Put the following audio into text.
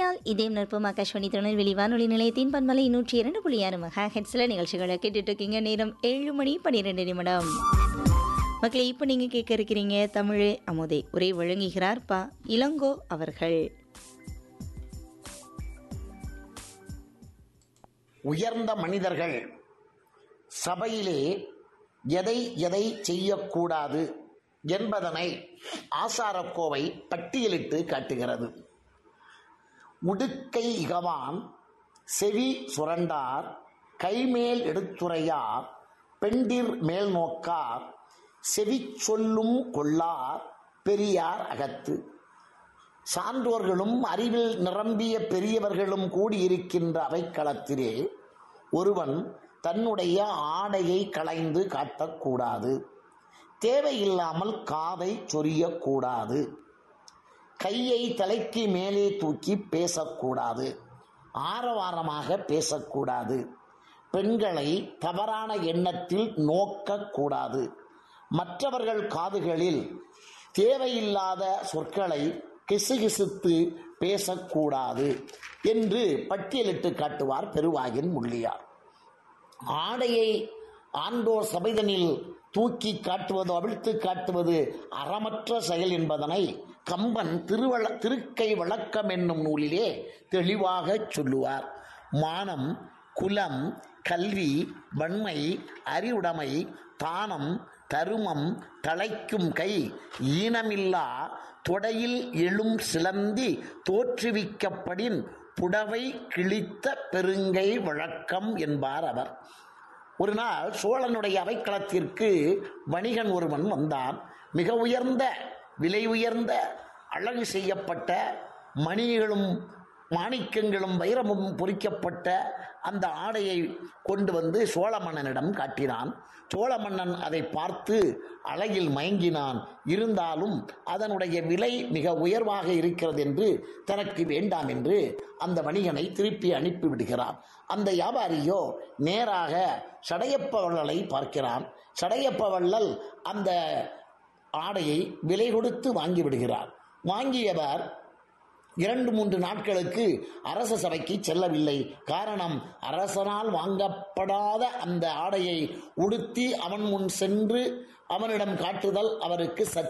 இணைந்திருங்கள் இதயம் நற்பம் ஆகாஷ்வாணி திருநெல்வேலி வானொலி நிலையத்தின் பன்மலை நூற்றி இரண்டு புள்ளி ஆறு மெகா ஹெட்ஸில் நிகழ்ச்சிகளை கேட்டுட்டு இருக்கீங்க நேரம் ஏழு மணி பன்னிரெண்டு நிமிடம் மக்களே இப்போ நீங்கள் கேட்க இருக்கிறீங்க தமிழே அமுதே உரை வழங்குகிறார் பா இளங்கோ அவர்கள் உயர்ந்த மனிதர்கள் சபையிலே எதை எதை செய்யக்கூடாது என்பதனை ஆசாரக்கோவை பட்டியலிட்டு காட்டுகிறது உடுக்கை இகவான் செவி சுரண்டார் கைமேல் எடுத்துரையார் பெண்டிர் மேல் நோக்கார் செவி சொல்லும் கொள்ளார் பெரியார் அகத்து சான்றோர்களும் அறிவில் நிரம்பிய பெரியவர்களும் கூடியிருக்கின்ற அவைக்களத்திலே ஒருவன் தன்னுடைய ஆடையை களைந்து காட்டக்கூடாது தேவையில்லாமல் காதை சொரியக்கூடாது கையை தலைக்கு மேலே தூக்கி பேசக்கூடாது ஆரவாரமாக பேசக்கூடாது பெண்களை தவறான எண்ணத்தில் நோக்கக்கூடாது மற்றவர்கள் காதுகளில் தேவையில்லாத சொற்களை கிசுகிசுத்து பேசக்கூடாது என்று பட்டியலிட்டு காட்டுவார் பெருவாயின் முள்ளியார் ஆடையை ஆண்டோர் சபைதனில் தூக்கி காட்டுவது அவிழ்த்து காட்டுவது அறமற்ற செயல் என்பதனை கம்பன் திருவள திருக்கை வழக்கம் என்னும் நூலிலே தெளிவாக சொல்லுவார் மானம் குலம் கல்வி வன்மை அறிவுடைமை தானம் தருமம் தழைக்கும் கை ஈனமில்லா தொடையில் எழும் சிலந்தி தோற்றுவிக்கப்படின் புடவை கிழித்த பெருங்கை வழக்கம் என்பார் அவர் ஒரு நாள் சோழனுடைய அவைக்களத்திற்கு வணிகன் ஒருவன் வந்தான் மிக உயர்ந்த விலை உயர்ந்த அழகு செய்யப்பட்ட மணிகளும் மாணிக்கங்களும் வைரமும் பொறிக்கப்பட்ட அந்த ஆடையை கொண்டு வந்து சோழ மன்னனிடம் காட்டினான் சோழ மன்னன் அதை பார்த்து அழகில் மயங்கினான் இருந்தாலும் அதனுடைய விலை மிக உயர்வாக இருக்கிறது என்று தனக்கு வேண்டாம் என்று அந்த வணிகனை திருப்பி அனுப்பிவிடுகிறான் அந்த வியாபாரியோ நேராக சடையப்ப வள்ளலை பார்க்கிறான் சடையப்ப வள்ளல் அந்த ஆடையை விலை கொடுத்து வாங்கி விடுகிறார் வாங்கியவர் இரண்டு மூன்று நாட்களுக்கு அரச சபைக்கு செல்லவில்லை காரணம் அரசனால் வாங்கப்படாத அந்த ஆடையை உடுத்தி அவன் முன் சென்று அவனிடம் காட்டுதல் அவருக்கு சற்று